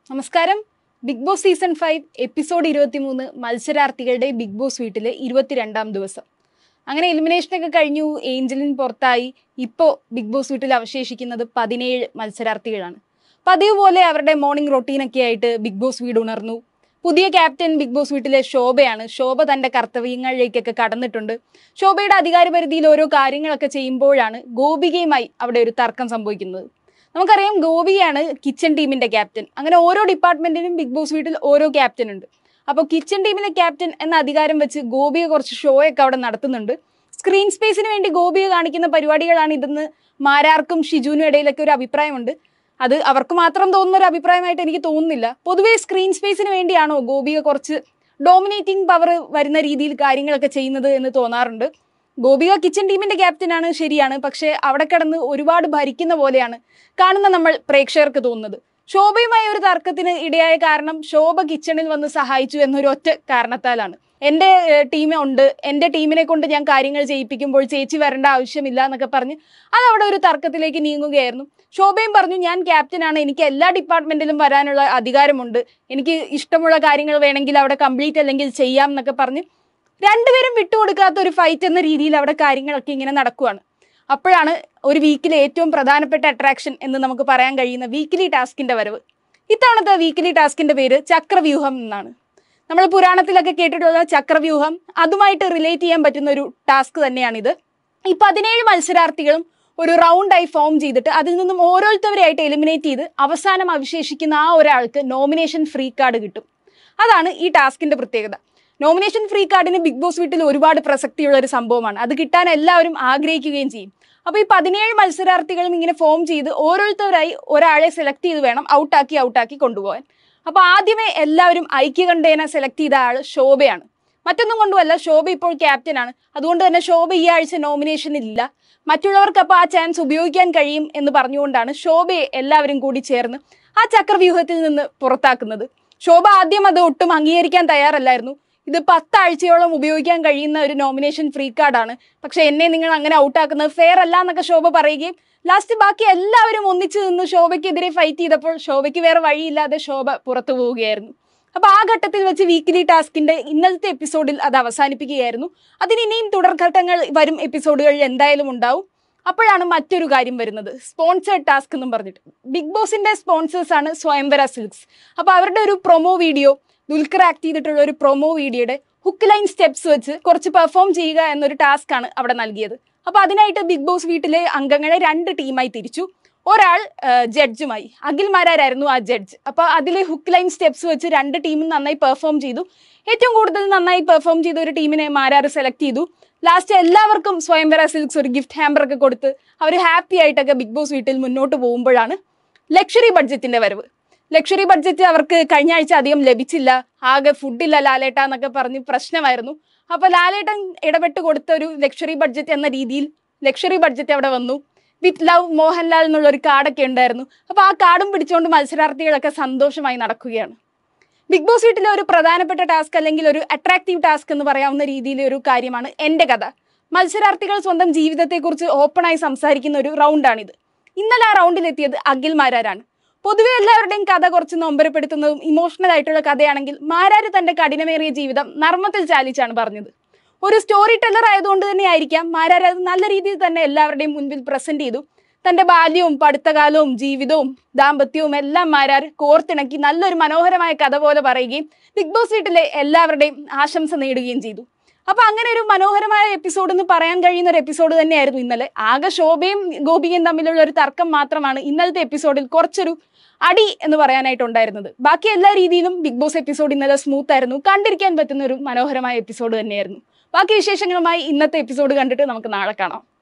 നമസ്കാരം Big Boss season five episode ഇരുപത്തിമൂന്ന് മത്സരാർത്ഥികളുടെ ബിഗ് ബോസ് വീട്ടിലെ ഇരുപത്തിരണ്ടാം ദിവസം അങ്ങനെ എലിമിനേഷനൊക്കെ കഴിഞ്ഞു ഏഞ്ചലിൻ പുറത്തായി ഇപ്പോൾ ബിഗ് ബോസ് വീട്ടിൽ അവശേഷിക്കുന്നത് പതിനേഴ് മത്സരാർത്ഥികളാണ് പതിവ് പോലെ അവരുടെ മോർണിംഗ് റൊട്ടീനൊക്കെ ആയിട്ട് ബിഗ് ബോസ് വീട് ഉണർന്നു പുതിയ ക്യാപ്റ്റൻ ബിഗ് ബോസ് വീട്ടിലെ ശോഭയാണ് ശോഭ തന്റെ കർത്തവ്യങ്ങളിലേക്കൊക്കെ കടന്നിട്ടുണ്ട് ശോഭയുടെ അധികാരപരിധിയിൽ ഓരോ കാര്യങ്ങളൊക്കെ ചെയ്യുമ്പോഴാണ് ഗോപികയുമായി അവിടെ ഒരു തർക്കം സംഭവിക്കുന്നത് നമുക്കറിയാം ഗോപിയാണ് കിച്ചൺ ടീമിന്റെ ക്യാപ്റ്റൻ അങ്ങനെ ഓരോ ഡിപ്പാർട്ട്മെന്റിനും ബിഗ് ബോസ് വീട്ടിൽ ഓരോ ക്യാപ്റ്റൻ ഉണ്ട് അപ്പോൾ കിച്ചൺ ടീമിലെ ക്യാപ്റ്റൻ എന്ന അധികാരം വെച്ച് ഗോപിക കുറച്ച് ഷോ ഒക്കെ അവിടെ നടത്തുന്നുണ്ട് സ്ക്രീൻ സ്പേസിന് വേണ്ടി ഗോപിക കാണിക്കുന്ന പരിപാടികളാണ് ഇതെന്ന് മാരാർക്കും ഷിജുവിനും ഇടയിലൊക്കെ ഒരു അഭിപ്രായമുണ്ട് അത് അവർക്ക് മാത്രം തോന്നുന്ന ഒരു അഭിപ്രായമായിട്ട് എനിക്ക് തോന്നുന്നില്ല പൊതുവേ സ്ക്രീൻ സ്പേസിന് വേണ്ടിയാണോ ഗോപിക കുറച്ച് ഡോമിനേറ്റിംഗ് പവർ വരുന്ന രീതിയിൽ കാര്യങ്ങളൊക്കെ ചെയ്യുന്നത് എന്ന് തോന്നാറുണ്ട് ഗോപിക കിച്ചൺ ടീമിന്റെ ക്യാപ്റ്റനാണ് ശരിയാണ് പക്ഷേ അവിടെ കിടന്ന് ഒരുപാട് ഭരിക്കുന്ന പോലെയാണ് കാണുന്ന നമ്മൾ പ്രേക്ഷകർക്ക് തോന്നുന്നത് ശോഭയുമായ ഒരു തർക്കത്തിന് ഇടയായ കാരണം ശോഭ കിച്ചണിൽ വന്ന് സഹായിച്ചു എന്നൊരു ഒറ്റ കാരണത്താലാണ് എൻ്റെ ടീം ഉണ്ട് എൻ്റെ ടീമിനെ കൊണ്ട് ഞാൻ കാര്യങ്ങൾ ചെയ്യിപ്പിക്കുമ്പോൾ ചേച്ചി വരേണ്ട ആവശ്യമില്ല എന്നൊക്കെ പറഞ്ഞ് അത് അവിടെ ഒരു തർക്കത്തിലേക്ക് നീങ്ങുകയായിരുന്നു ശോഭയും പറഞ്ഞു ഞാൻ ക്യാപ്റ്റനാണ് എനിക്ക് എല്ലാ ഡിപ്പാർട്ട്മെന്റിലും വരാനുള്ള അധികാരമുണ്ട് എനിക്ക് ഇഷ്ടമുള്ള കാര്യങ്ങൾ വേണമെങ്കിൽ അവിടെ കംപ്ലീറ്റ് അല്ലെങ്കിൽ ചെയ്യാം എന്നൊക്കെ പറഞ്ഞ് രണ്ടുപേരും വിട്ടുകൊടുക്കാത്ത ഒരു ഫൈറ്റ് എന്ന രീതിയിൽ അവിടെ കാര്യങ്ങളൊക്കെ ഇങ്ങനെ നടക്കുവാണ് അപ്പോഴാണ് ഒരു വീക്കിലെ ഏറ്റവും പ്രധാനപ്പെട്ട അട്രാക്ഷൻ എന്ന് നമുക്ക് പറയാൻ കഴിയുന്ന വീക്കിലി ടാസ്കിന്റെ വരവ് ഇത്തവണത്തെ വീക്കിലി ടാസ്കിന്റെ പേര് ചക്രവ്യൂഹം എന്നാണ് നമ്മൾ പുരാണത്തിലൊക്കെ കേട്ടിട്ടുള്ള ചക്രവ്യൂഹം അതുമായിട്ട് റിലേറ്റ് ചെയ്യാൻ പറ്റുന്ന ഒരു ടാസ്ക് തന്നെയാണിത് ഈ പതിനേഴ് മത്സരാർത്ഥികളും ഒരു റൗണ്ടായി ഫോം ചെയ്തിട്ട് അതിൽ നിന്നും ഓരോരുത്തവരെയായിട്ട് എലിമിനേറ്റ് ചെയ്ത് അവസാനം അവശേഷിക്കുന്ന ആ ഒരാൾക്ക് നോമിനേഷൻ ഫ്രീ കാർഡ് കിട്ടും അതാണ് ഈ ടാസ്കിന്റെ പ്രത്യേകത നോമിനേഷൻ ഫ്രീ കാർഡിന് ബിഗ് ബോസ് വീട്ടിൽ ഒരുപാട് പ്രസക്തിയുള്ള ഒരു സംഭവമാണ് അത് കിട്ടാൻ എല്ലാവരും ആഗ്രഹിക്കുകയും ചെയ്യും അപ്പോൾ ഈ പതിനേഴ് മത്സരാർത്ഥികളും ഇങ്ങനെ ഫോം ചെയ്ത് ഓരോരുത്തരായി ഒരാളെ സെലക്ട് ചെയ്ത് വേണം ഔട്ടാക്കി ഔട്ടാക്കി കൊണ്ടുപോകാൻ അപ്പോൾ ആദ്യമേ എല്ലാവരും ഐക്യകണ്ഠേന സെലക്ട് ചെയ്ത ആൾ ശോഭയാണ് മറ്റൊന്നും കൊണ്ടുമല്ല ശോഭ ഇപ്പോൾ ക്യാപ്റ്റനാണ് അതുകൊണ്ട് തന്നെ ശോഭ ഈ ആഴ്ച നോമിനേഷനിൽ ഇല്ല മറ്റുള്ളവർക്ക് അപ്പോൾ ആ ചാൻസ് ഉപയോഗിക്കാൻ കഴിയും എന്ന് പറഞ്ഞുകൊണ്ടാണ് ശോഭയെ എല്ലാവരും കൂടി ചേർന്ന് ആ ചക്രവ്യൂഹത്തിൽ നിന്ന് പുറത്താക്കുന്നത് ശോഭ ആദ്യം അത് ഒട്ടും അംഗീകരിക്കാൻ തയ്യാറല്ലായിരുന്നു ഇത് പത്താഴ്ചയോളം ഉപയോഗിക്കാൻ കഴിയുന്ന ഒരു നോമിനേഷൻ ഫ്രീ കാർഡാണ് പക്ഷെ എന്നെ നിങ്ങൾ അങ്ങനെ ഔട്ടാക്കുന്നത് ഫെയർ അല്ല എന്നൊക്കെ ശോഭ പറയുകയും ലാസ്റ്റ് ബാക്കി എല്ലാവരും ഒന്നിച്ചു നിന്ന് ശോഭയ്ക്കെതിരെ ഫൈറ്റ് ചെയ്തപ്പോൾ ശോഭയ്ക്ക് വേറെ വഴിയില്ലാതെ ശോഭ പുറത്തു പോവുകയായിരുന്നു അപ്പൊ ആ ഘട്ടത്തിൽ വെച്ച് വീക്കിലി ടാസ്കിന്റെ ഇന്നലത്തെ എപ്പിസോഡിൽ അത് അവസാനിപ്പിക്കുകയായിരുന്നു അതിന് ഇനിയും തുടർഘട്ടങ്ങൾ വരും എപ്പിസോഡുകളിൽ എന്തായാലും ഉണ്ടാവും അപ്പോഴാണ് മറ്റൊരു കാര്യം വരുന്നത് സ്പോൺസേഡ് ടാസ്ക് എന്നും പറഞ്ഞിട്ട് ബിഗ് ബോസിന്റെ സ്പോൺസേഴ്സ് ആണ് സ്വയംവര സിൽക്സ് അപ്പൊ അവരുടെ ഒരു പ്രൊമോ വീഡിയോ ദുൽഖർ ആക്ട് ചെയ്തിട്ടുള്ള ഒരു പ്രൊമോ വീഡിയോയുടെ ഹുക്ക് ലൈൻ സ്റ്റെപ്സ് വെച്ച് കുറച്ച് പെർഫോം ചെയ്യുക എന്നൊരു ടാസ്ക് ആണ് അവിടെ നൽകിയത് അപ്പൊ അതിനായിട്ട് ബിഗ് ബോസ് വീട്ടിലെ അംഗങ്ങളെ രണ്ട് ടീമായി തിരിച്ചു ഒരാൾ ജഡ്ജുമായി അഖിൽമാരായിരുന്നു ആ ജഡ്ജ് അപ്പൊ അതിൽ ഹുക്ക് ലൈൻ സ്റ്റെപ്സ് വെച്ച് രണ്ട് ടീമും നന്നായി പെർഫോം ചെയ്തു ഏറ്റവും കൂടുതൽ നന്നായി പെർഫോം ചെയ്ത ഒരു ടീമിനെ മാരാറ് സെലക്ട് ചെയ്തു ലാസ്റ്റ് എല്ലാവർക്കും സ്വയംവര സിൽക്സ് ഒരു ഗിഫ്റ്റ് ഹാമ്പർ ഒക്കെ കൊടുത്ത് അവർ ഹാപ്പി ആയിട്ടൊക്കെ ബിഗ് ബോസ് വീട്ടിൽ മുന്നോട്ട് പോകുമ്പോഴാണ് ലക്ഷറി ബഡ്ജറ്റിന്റെ വരവ് ലക്ഷറി ബഡ്ജറ്റ് അവർക്ക് കഴിഞ്ഞ ആഴ്ച അധികം ലഭിച്ചില്ല ആകെ ഫുഡില്ല ലാലേട്ട എന്നൊക്കെ പറഞ്ഞ് പ്രശ്നമായിരുന്നു അപ്പൊ ലാലേട്ടൻ ഇടപെട്ട് കൊടുത്ത ഒരു ലക്ഷറി ബഡ്ജറ്റ് എന്ന രീതിയിൽ ലക്ഷറി ബഡ്ജറ്റ് അവിടെ വന്നു വിത്ത് ലവ് മോഹൻലാൽ എന്നുള്ള ഒരു കാർഡൊക്കെ ഉണ്ടായിരുന്നു അപ്പൊ ആ കാർഡും പിടിച്ചുകൊണ്ട് മത്സരാർത്ഥികളൊക്കെ സന്തോഷമായി നടക്കുകയാണ് ബിഗ് ബോസ് വീട്ടിലെ ഒരു പ്രധാനപ്പെട്ട ടാസ്ക് അല്ലെങ്കിൽ ഒരു അട്രാക്റ്റീവ് ടാസ്ക് എന്ന് പറയാവുന്ന രീതിയിലെ ഒരു കാര്യമാണ് എൻ്റെ കഥ മത്സരാർത്ഥികൾ സ്വന്തം ജീവിതത്തെക്കുറിച്ച് ഓപ്പണായി സംസാരിക്കുന്ന ഒരു റൗണ്ടാണിത് ഇന്നലെ ആ റൗണ്ടിലെത്തിയത് അഖിൽ മാരാരാണ് പൊതുവെ എല്ലാവരുടെയും കഥ കുറച്ച് നൊമ്പരപ്പെടുത്തുന്നതും ഇമോഷണൽ ആയിട്ടുള്ള കഥയാണെങ്കിൽ മാരാര് തന്റെ കഠിനമേറിയ ജീവിതം നർമ്മത്തിൽ ചാലിച്ചാണ് പറഞ്ഞത് ഒരു സ്റ്റോറി ടെല്ലർ ആയതുകൊണ്ട് തന്നെ ആയിരിക്കാം മാരാര് അത് നല്ല രീതിയിൽ തന്നെ എല്ലാവരുടെയും മുൻപിൽ പ്രസന്റ് ചെയ്തു തന്റെ ബാല്യവും പഠിത്തകാലവും ജീവിതവും ദാമ്പത്യവും എല്ലാം മാരാർ കോർത്തിണക്കി നല്ലൊരു മനോഹരമായ കഥ പോലെ പറയുകയും ബിഗ് ബോസ് വീട്ടിലെ എല്ലാവരുടെയും ആശംസ നേടുകയും ചെയ്തു അപ്പൊ അങ്ങനെ ഒരു മനോഹരമായ എപ്പിസോഡ് എന്ന് പറയാൻ കഴിയുന്ന ഒരു എപ്പിസോഡ് തന്നെയായിരുന്നു ഇന്നലെ ആകെ ശോഭയും ഗോപികയും തമ്മിലുള്ള ഒരു തർക്കം മാത്രമാണ് ഇന്നലത്തെ എപ്പിസോഡിൽ കുറച്ചൊരു അടി എന്ന് പറയാനായിട്ടുണ്ടായിരുന്നത് ബാക്കി എല്ലാ രീതിയിലും ബിഗ് ബോസ് എപ്പിസോഡ് ഇന്നലെ സ്മൂത്ത് ആയിരുന്നു കണ്ടിരിക്കാൻ പറ്റുന്ന ഒരു മനോഹരമായ എപ്പിസോഡ് തന്നെയായിരുന്നു ബാക്കി വിശേഷങ്ങളുമായി ഇന്നത്തെ എപ്പിസോഡ് കണ്ടിട്ട് നമുക്ക് നാളെ കാണാം